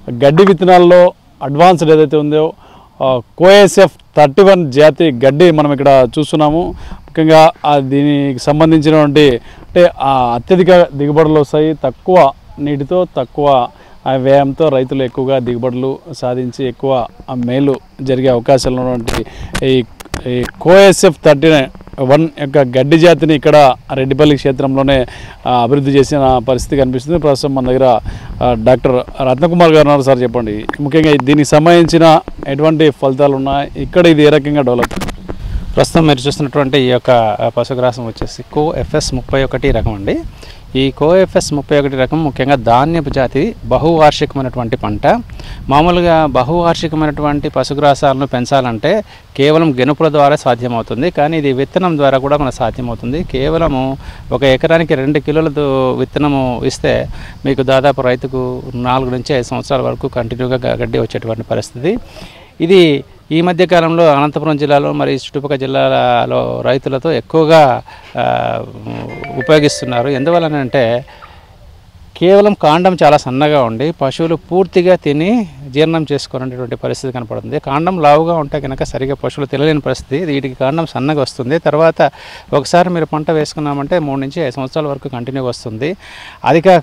గడ్డి విత్తనాల్లో అడ్వాన్స్డ్ ఏదైతే ఉందో కోఎస్ఎఫ్ థర్టీ వన్ జాతి గడ్డి మనం ఇక్కడ చూస్తున్నాము ముఖ్యంగా ఆ దీనికి సంబంధించినటువంటి అంటే ఆ అత్యధిక దిగుబడులు వస్తాయి తక్కువ నీటితో తక్కువ ఆ వ్యయంతో రైతులు ఎక్కువగా దిగుబడులు సాధించి ఎక్కువ ఆ మేలు జరిగే అవకాశాలు ఉన్నటువంటి ఈ ఈ కోఎస్ఎఫ్ థర్టీ వన్ యొక్క గడ్డి జాతిని ఇక్కడ రెడ్డిపల్లి క్షేత్రంలోనే ఆ, అభివృద్ధి చేసిన పరిస్థితి కనిపిస్తుంది ప్రస్తుతం మన దగ్గర ఆ, డాక్టర్ రత్నకుమార్ గారు ఉన్నారు సార్ చెప్పండి ముఖ్యంగా దీనికి సంబంధించిన ఎటువంటి ఫలితాలు ఉన్నాయి ఇక్కడ ఇది ఏ రకంగా డెవలప్ ప్రస్తుతం మీరు చూస్తున్నటువంటి ఈ యొక్క ఆ, పశుగ్రాసం వచ్చేసి కో ఎఫ్ఎస్ ముప్పై ఒకటి రకం అండి ఈ కో ఎఫ్ఎస్ ముప్పై ఒకటి రకం ముఖ్యంగా ధాన్యపు జాతి బహువార్షికమైనటువంటి పంట మామూలుగా బహువార్షికమైనటువంటి పశుగ్రాసాలను పెంచాలంటే కేవలం గెనుపుల ద్వారా సాధ్యమవుతుంది కానీ ఇది విత్తనం ద్వారా కూడా మనకు సాధ్యమవుతుంది కేవలము ఒక ఎకరానికి రెండు కిలోల దో- విత్తనము ఇస్తే మీకు దాదాపు రైతుకు నాలుగు నుంచి ఐదు సంవత్సరాల వరకు కంటిన్యూగా గ- గడ్డి వచ్చేటువంటి పరిస్థితి ఇది ఈ మధ్య కాలంలో అనంతపురం జిల్లాలో మరి చుట్టుపక్కల జిల్లాలలో రైతులతో ఎక్కువగా ఆ, ఉపయోగిస్తున్నారు ఎందువలనంటే కేవలం కాండం చాలా సన్నగా ఉండి పశువులు పూర్తిగా తిని జీర్ణం చేసుకునేటువంటి పరిస్థితి కనపడుతుంది కాండం లావుగా ఉంటే కనుక సరిగా పశువులు తినలేని పరిస్థితి వీటికి కాండం సన్నగా వస్తుంది తర్వాత ఒకసారి మీరు పంట వేసుకున్నామంటే మూడు నుంచి ఐదు సంవత్సరాల వరకు కంటిన్యూగా వస్తుంది అది కాక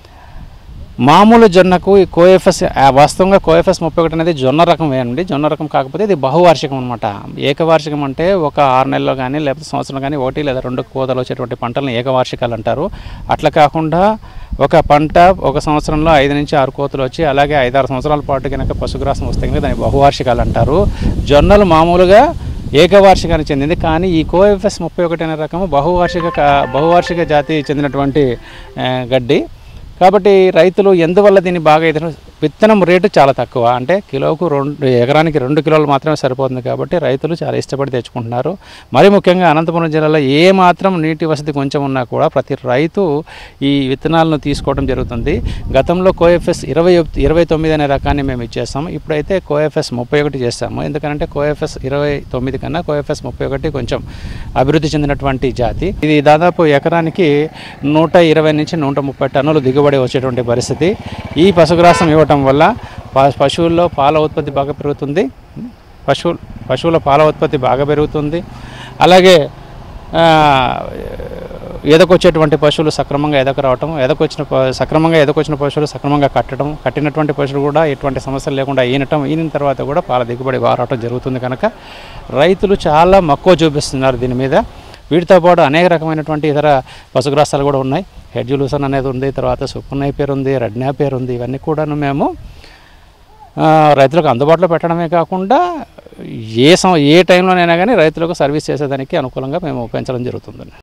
మామూలు జొన్నకు ఈ కోఎఫ్ఎస్ ఆ, వాస్తవంగా కోఎఫ్ఎస్ ముప్పై ఒకటి అనేది జొన్న రకం వేయండి జొన్న రకం కాకపోతే ఇది బహువార్షికం అనమాట ఏకవార్షికం అంటే ఒక ఆరు నెలల్లో కానీ లేకపోతే సంవత్సరం కానీ ఒకటి లేదా రెండు కోతలు వచ్చేటువంటి పంటలను ఏకవార్షికాలు అంటారు అట్లా కాకుండా ఒక పంట ఒక సంవత్సరంలో ఐదు నుంచి ఆరు కోతలు వచ్చి అలాగే ఐదారు సంవత్సరాల పాటు కనుక పశుగ్రాసం వస్తే కనుక దాన్ని బహువార్షికాలు అంటారు జొన్నలు మామూలుగా ఏకవార్షికానికి చెందింది కానీ ఈ కోఎఫ్ఎస్ ముప్పై ఒకటి అనే రకము బహువార్షిక కా- బహువార్షిక జాతి చెందినటువంటి ఆ, గడ్డి కాబట్టి రైతులు ఎందువల్ల దీన్ని బాగా ఎదురు విత్తనం రేటు చాలా తక్కువ అంటే కిలోకు రెండు ఎకరానికి రెండు కిలోలు మాత్రమే సరిపోతుంది కాబట్టి రైతులు చాలా ఇష్టపడి తెచ్చుకుంటున్నారు మరి ముఖ్యంగా అనంతపురం జిల్లాలో ఏ మాత్రం నీటి వసతి కొంచెం ఉన్నా కూడా ప్రతి రైతు ఈ విత్తనాలను తీసుకోవడం జరుగుతుంది గతంలో కోఎఫ్ఎస్ ఇరవై ఇరవై తొమ్మిది అనే రకాన్ని మేము ఇచ్చేస్తాము ఇప్పుడైతే కోఎఫ్ఎస్ ముప్పై ఒకటి చేస్తాము ఎందుకంటే కోఎఫ్ఎస్ ఇరవై తొమ్మిది కన్నా కోఎఫ్ఎస్ ముప్పై ఒకటి కొంచెం అభివృద్ధి చెందినటువంటి జాతి ఇది దాదాపు ఎకరానికి నూట ఇరవై నుంచి నూట ముప్పై టన్నులు దిగుబడి వచ్చేటువంటి పరిస్థితి ఈ పశుగ్రాసం ఇవ్వటం వల్ల ప- పశువుల్లో పాల ఉత్పత్తి బాగా పెరుగుతుంది పశువులు పశువుల పాల ఉత్పత్తి బాగా పెరుగుతుంది అలాగే ఆ, ఎదకొచ్చేటువంటి పశువులు సక్రమంగా ఎదకు రావటం ఎదకొచ్చిన ప- సక్రమంగా ఎదకొచ్చిన పశువులు సక్రమంగా కట్టడం కట్టినటువంటి పశువులు కూడా ఎటువంటి సమస్యలు లేకుండా ఈనటం ఈనిన తర్వాత కూడా పాల దిగుబడి బాగా రావటం జరుగుతుంది కనుక రైతులు చాలా మక్కువ చూపిస్తున్నారు దీని మీద వీటితో పాటు అనేక రకమైనటువంటి ఇతర పశుగ్రాసాలు కూడా ఉన్నాయి హెడ్జులూసన్ అనేది ఉంది తర్వాత సుప్పున్నై పేరు ఉంది రెడ్నా పేరు ఉంది ఇవన్నీ కూడాను మేము ఆ, రైతులకు అందుబాటులో పెట్టడమే కాకుండా ఏ సం ఏ టైంలోనైనా కానీ రైతులకు సర్వీస్ చేసేదానికి అనుకూలంగా మేము పెంచడం జరుగుతుంది